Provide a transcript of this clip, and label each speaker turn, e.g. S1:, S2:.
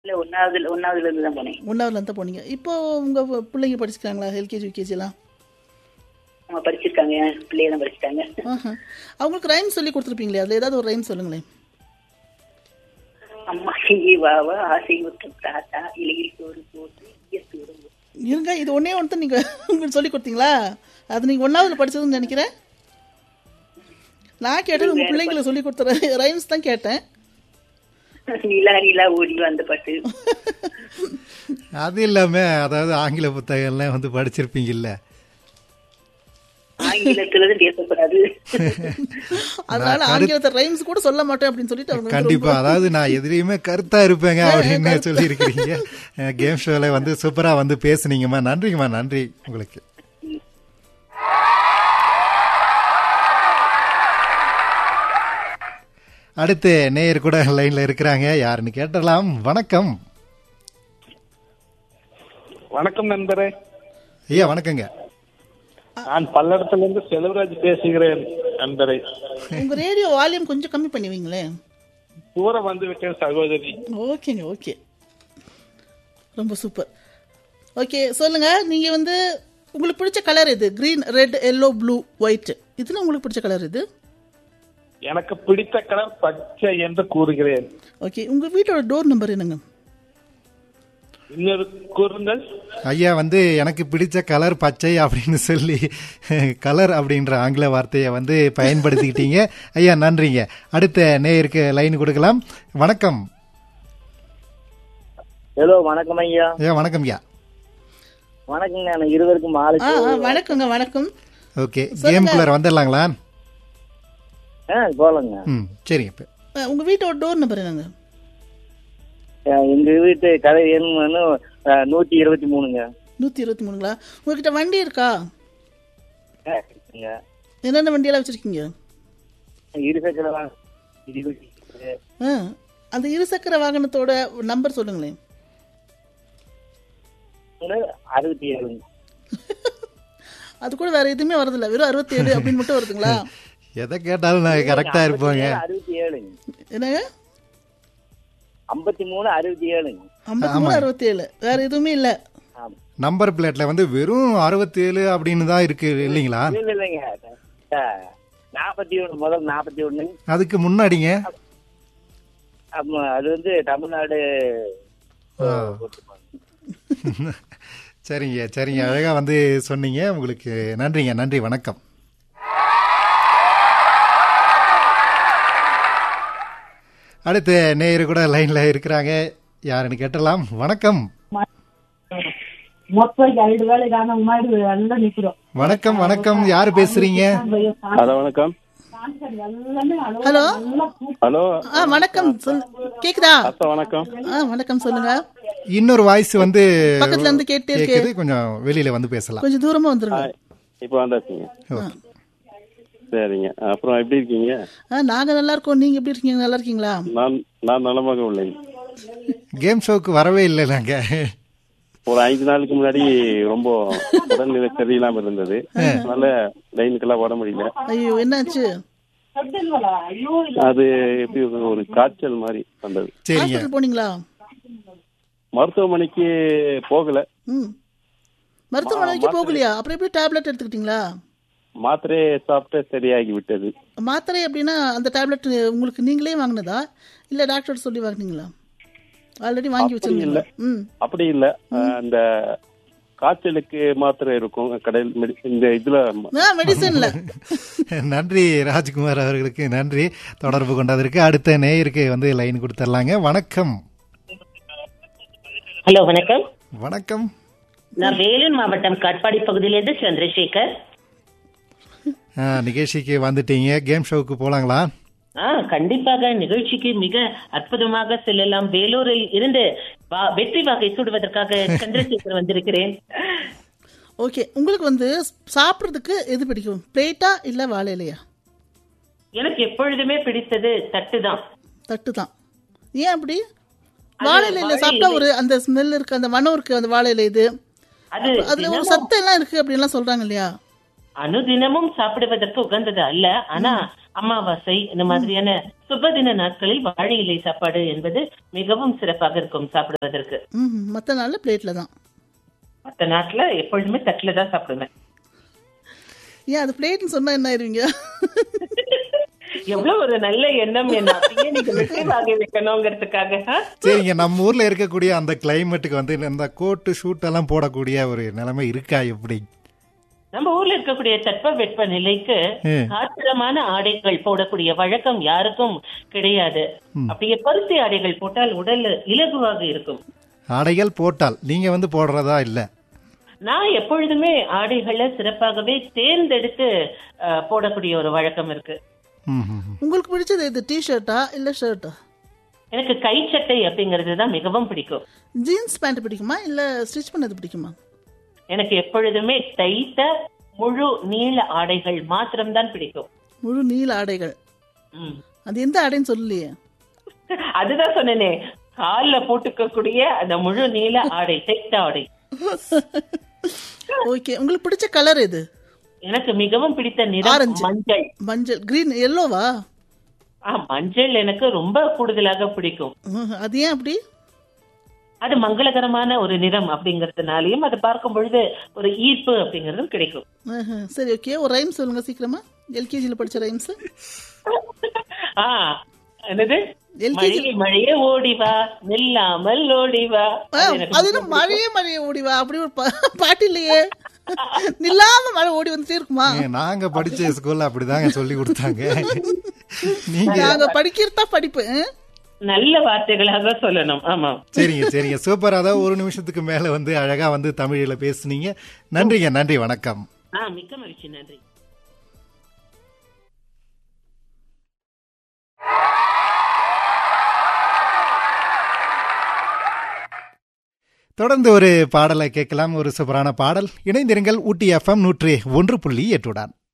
S1: இல்ல ஒன்னாவதுல ஒன்னாவதுல இருந்து தான் போனேன்
S2: ஒன்றாவதுல தான் போனீங்க இப்போ உங்கள் பிள்ளைங்க படிச்சுக்கிறாங்களா எல்கேஜி யூகேஜிலாம்
S1: அவங்க படிச்சிருக்காங்க பிள்ளைங்க தான் படிச்சிட்டாங்க
S2: ஆஹா அவங்களுக்கு ரைம் சொல்லி கொடுத்துருப்பீங்களே அதில் ஏதாவது ஒரு ரைம் சொல்லுங்களேன்
S1: அம்மா இங்கே வாவா ஆசை முத்தம் தாத்தா இலையில் சோறு போட்டு இங்கே சூடும்
S2: இருங்க இது ஒன்றே ஒன்று தான் நீங்கள் உங்களுக்கு சொல்லி கொடுத்தீங்களா அது நீங்கள் ஒன்றாவதுல படிச்சதுன்னு நினைக்கிறேன் நான் கேட்டது உங்கள் பிள்ளைங்களை சொல்லி கொடுத்த ரைம்ஸ் தான் கேட்டேன்
S1: நிலா நிலா ஓடி வந்த பாட்டு
S3: அது இல்லாம அதாவது ஆங்கில புத்தகம்லாம் வந்து படிச்சிருப்பீங்கல்ல
S1: ஆங்கிலத்துல தான் பேசக்கூடாது
S2: அதனால ஆங்கிலத்தை ரைம்ஸ் கூட சொல்ல மாட்டேன் அப்படின்னு சொல்லிட்டு அவங்க வந்து
S3: கண்டிப்பா அதாவது நான் எதிரையுமே கருத்தா இருப்பேங்க அப்படின்னு சொல்லி இருக்கிறீங்க கேம் ஷோல வந்து சூப்பரா வந்து பேசுனீங்கம்மா நன்றிங்கம்மா நன்றி உங்களுக்கு அடுத்து நேயர் கூட லைன்ல இருக்கிறாங்க யாருன்னு கேட்டலாம் வணக்கம்
S4: வணக்கம் நண்பரே
S3: ஐயா வணக்கங்க
S4: நான் பல்லடத்துல இருந்து செல்வராஜ் பேசுகிறேன் நண்பரே
S2: உங்க ரேடியோ வால்யூம் கொஞ்சம் கம்மி பண்ணி வைங்களேன்
S4: தூரம் வந்து விட்டேன் சகோதரி
S2: ஓகேங்க ஓகே ரொம்ப சூப்பர் ஓகே சொல்லுங்க நீங்க வந்து உங்களுக்கு பிடிச்ச கலர் எது green red yellow blue white இதுல உங்களுக்கு பிடிச்ச கலர் எது
S4: எனக்கு பிடித்த கலர் பச்சை என்று கூறுகிறேன்
S2: ஓகே உங்க வீட்டோட டோர் நம்பர் என்னங்க
S4: இன்னொரு கூறுங்கள்
S3: ஐயா வந்து எனக்கு பிடிச்ச கலர் பச்சை அப்படின்னு சொல்லி கலர் அப்படின்ற ஆங்கில வார்த்தையை வந்து பயன்படுத்திக்கிட்டீங்க ஐயா நன்றிங்க அடுத்த நேயருக்கு லைன் கொடுக்கலாம் வணக்கம்
S5: ஹலோ வணக்கம் ஐயா
S3: ஐயா வணக்கம் ஐயா
S5: வணக்கங்க எனக்கு இருவருக்கும் மாலை
S2: ஆ ஆ, வணக்கங்க வணக்கம்
S3: ஓகே கேம் குள்ளர் வந்துடலாங்களா
S5: ஆ போலங்க
S3: ம் சரிங்க இப்போ
S2: ஆ, உங்க வீட்டோட டோர் நம்பர் என்னங்க
S5: எங்க வீட்டு கதை எண்ணுன்னு நூத்தி இருபத்தி மூணுங்க
S2: நூத்தி இருபத்தி மூணுங்களா உங்ககிட்ட வண்டி இருக்கா
S5: ஆ, இருக்குங்க.
S2: என்னென்ன வண்டியெல்லாம் வச்சிருக்கீங்க
S5: இருசக்கர வா- இருபத்தி
S2: ஆ அந்த இருசக்கர வாகனத்தோட நம்பர் சொல்லுங்களேன்
S5: மூணு, அறுபத்தி ஏழுங்க
S2: அது கூட வேற எதுவுமே வரதில்ல வெறும் அறுபத்தி ஏழு அப்படின்னு மட்டும் வருதுங்களா
S3: எதை கேட்டாலும் நான் கரெக்டா இருப்போங்க
S5: அறுபத்தி ஏழுங்க
S2: என்னங்க
S5: ஐம்பத்தி மூணு அறுபத்தி ஏழுங்க
S2: ஐம்பத்தி மூணு அறுபத்தி ஏழு வேற எதுவுமே இல்ல
S5: ஆமா
S3: நம்பர் பிளேட்ல வந்து வெறும் அறுபத்தேழு அப்படின்னு தான் இருக்கு இல்லைங்களா
S5: இல்ல இல்லைங்க நாற்பத்தி ஒண்ணு முதல் நாற்பத்தி ஒண்ணு
S3: அதுக்கு முன்னாடிங்க
S5: ஆமா, அது வந்து தமிழ்நாடு
S3: ஆ. சரிங்க சரிங்க அழகா வந்து சொன்னீங்க உங்களுக்கு நன்றிங்க நன்றி வணக்கம் அடுத்து நேயரு கூட லைன்ல இருக்கிறாங்க யாருன்னு கேட்டலாம் வணக்கம்
S6: மொத்தம் ಎರಡು ವೇಳೆ ನಾವು ಮಾಡಿ ಎಲ್ಲ ನಿಂತಿರೋ
S3: வணக்கம் வணக்கம் யாரு பேசுறீங்க
S4: ஹலோ வணக்கம்
S2: ஹலோ
S4: ஹலோ
S2: ஆ வணக்கம் சொல் கேக்குதா
S4: அத்தா வணக்கம்
S2: ஆ வணக்கம் சொல்லுங்க
S3: இன்னொரு வாய்ஸ் வந்து
S2: பக்கத்துல இருந்து கேட்டே இருக்கு
S3: கேக்குது கொஞ்சம் வெளியில வந்து பேசலாம்
S2: கொஞ்சம் தூரமா வந்துருங்க
S4: இப்போ வந்தாச்சுங்க
S3: ஓகே.
S4: சரிங்க அப்புறம் எப்படி இருக்கீங்க
S2: ஆ நாங்க நல்லா இருக்கோம் நீங்க எப்படி இருக்கீங்க நல்லா இருக்கீங்களா
S4: நான் நான் நலமாக உள்ளேன்
S3: கேம் ஷோக்கு வரவே இல்லை நாங்க
S4: ஒரு ஐந்து நாளுக்கு முன்னாடி ரொம்ப உடல்நிலை சரியில்லாம இருந்தது அதனால லைனுக்கெல்லாம் வர முடியல
S2: ஐயோ என்னாச்சு
S4: அது எப்படி சொல்றது, ஒரு காய்ச்சல் மாதிரி வந்தது
S3: சரிங்க
S2: ஹாஸ்பிட்டல் போனீங்களா
S4: மருத்துவமனைக்கு போகல
S2: ம் மருத்துவமனைக்கு போகலையா அப்புறம் எப்படி டேப்லெட் எடுத்துக்கிட்டீங்களா
S4: மாத்திரையை சாப்பிட்டு சரியாகி விட்டது
S2: மாத்திரை அப்படின்னா அந்த டேப்லெட் உங்களுக்கு நீங்களே வாங்கினதா இல்ல டாக்டர் சொல்லி வாங்கினீங்களா ஆல்ரெடி வாங்கி வச்சிருந்தீங்களா ம்
S4: அப்படி இல்ல அந்த காய்ச்சலுக்கு மாத்திரை இருக்கும் கடையில் மெடி- இந்த இதுல
S2: ஆ மெடிசன்ல
S3: நன்றி ராஜ்குமார் அவர்களுக்கு நன்றி தொடர்பு கொண்டதற்கு அடுத்த நேயருக்கு வந்து லைன் கொடுத்துடலாங்க வணக்கம்
S7: ஹலோ வணக்கம்
S3: வணக்கம்
S7: நான் வேலூர் மாவட்டம் காட்பாடி பகுதியிலிருந்து சந்திரசேகர்
S3: ஆ, நிகழ்ச்சிக்கு வந்துட்டீங்க கேம் ஷோவுக்கு போலாங்களா
S7: ஆ கண்டிப்பாக நிகழ்ச்சிக்கு மிக அற்புதமாக செல்லலாம் வேலூரில் இருந்து வா- வெற்றி வாகை சூடுவதற்காக சந்திரசேகர் வந்திருக்கிறேன்
S2: ஓகே உங்களுக்கு வந்து சாப்பிட்றதுக்கு எது பிடிக்கும் பிளேட்டா இல்ல வாழை இலையா
S7: எனக்கு எப்பொழுதுமே பிடித்தது தட்டு தான்
S2: தட்டு தான் ஏன் அப்படி வாழை இலையில சாப்பிட்டா ஒரு அந்த ஸ்மெல் இருக்கு அந்த மனம் இருக்கு அந்த வாழை இலை இது
S7: அது
S2: அதுல ஒரு சத்தம் எல்லாம் இருக்கு அப்படின்லாம் சொல்றாங்க இல்லையா
S7: அனுதினமும் சாப்பிடுவதற்கு உகந்தது அல்ல ஆனா அமாவாசை இந்த மாதிரியான சுபதின நாட்களில் வாழை இலை சாப்பாடு என்பது மிகவும் சிறப்பாக இருக்கும் சாப்பிடுவதற்கு
S2: ம் மற்ற நாளில் பிளேட்டில் தான்
S7: மத்த நாட்டுல எப்பொழுதுமே தட்டுல தான் சாப்பிடுவேன்
S2: ஏன் அது பிளேட்னு சொன்னா என்ன ஆயிருவீங்க
S7: எவ்வளவு ஒரு நல்ல எண்ணம் என்ன அப்படியே நீங்க வெற்றி வாங்கி வைக்கணுங்கிறதுக்காக ஆ?
S3: சரிங்க நம்ம ஊர்ல இருக்கக்கூடிய அந்த கிளைமேட்டுக்கு வந்து இந்த கோட்டு ஷூட் எல்லாம் போடக்கூடிய ஒரு நிலைமை இருக்கா எப்படி
S7: நம்ம ஊர்ல இருக்கக்கூடிய தட்பவெட்ப நிலைக்கு
S3: ம்.
S7: ஆத்திரமான ஆடைகள் போடக்கூடிய வழக்கம் யாருக்கும் கிடையாது அப்படியே பருத்தி ஆடைகள் போட்டால் உடல் இலகுவாக இருக்கும்
S3: ஆடைகள் போட்டால் நீங்க வந்து போடுறதா இல்ல
S7: நான் எப்பொழுதுமே ஆடைகளை சிறப்பாகவே தேர்ந்தெடுத்து அஹ், போடக்கூடிய ஒரு வழக்கம் இருக்கு
S3: ம், ம், ம்.
S2: உங்களுக்கு பிடிச்சது இது டிஷர்ட்டா இல்லை ஷர்ட்டா
S7: எனக்கு கைச்சட்டை அப்படிங்கிறது தான் மிகவும் பிடிக்கும்
S2: ஜீன்ஸ் பேண்ட் பிடிக்குமா இல்லை ஸ்டிச் பண்ணது பிடிக்குமா
S7: எனக்கு எப்பொழுதுமே தைத்த முழு நீள ஆடைகள் மாத்திரம்தான் பிடிக்கும்
S2: முழு நீல ஆடைகள்
S7: ம்.
S2: அது எந்த ஆடைன்னு சொல்லலையே
S7: அதுதான் சொன்னேனே கால்ல போட்டுக்கக்கூடிய அந்த முழு நீள ஆடை தைத்த ஆடை
S2: ஓகே உங்களுக்கு பிடிச்ச கலர் எது
S7: எனக்கு மிகவும் பிடித்த நிறம்
S2: ஆரஞ்சு.
S7: மஞ்சள்
S2: மஞ்சள் கிரீன் எல்லோவா
S7: ஆ மஞ்சள் எனக்கு ரொம்ப கூடுதலாக பிடிக்கும்
S2: அது ஏன் அப்படி
S7: அது மங்களகரமான ஒரு நிறம் அப்படிங்கறதுனாலயும் அதை பார்க்கும் பொழுது ஒரு ஈர்ப்பு அப்படிங்கறதும் கிடைக்கும்
S2: ஆஹா, சரி ஓகே ஒரு ரைம் சொல்லுங்க சீக்கிரமா எல்கேஜியில் படிச்ச ரைம்ஸ்
S7: ஆ என்னது
S2: LKG.
S7: மழையே மழையே ஓடி வா நில்லாமல் ஓடி வா அது எனக்கு
S2: அது என்ன மழையே மழையே ஓடிவா அப்படி ஒரு பா- பாட்டு இல்லையே நில்லாம மழை ஓடி வந்துட்டே இருக்குமா
S3: ஏங்க, நாங்க படிச்ச ஸ்கூல்ல அப்படிதாங்க சொல்லி கொடுத்தாங்க நீங்க
S2: நாங்க படிக்கிறதா படிப்பு ஆ?
S7: நல்ல வார்த்தைகளாக சொல்லணும் ஆமா
S3: சரிங்க சரிங்க சூப்பர் அதாவது ஒரு நிமிஷத்துக்கு மேல வந்து அழகா வந்து தமிழில பேசுனீங்க நன்றிங்க நன்றி வணக்கம்
S7: ஆ மிக்க மகிழ்ச்சி நன்றி
S3: தொடர்ந்து ஒரு பாடலை கேட்கலாம் ஒரு சூப்பரான பாடல் இணைந்திருங்கள் ஊட்டி எஃப்எம் நூற்றி ஒன்று புள்ளி எட்டுடன்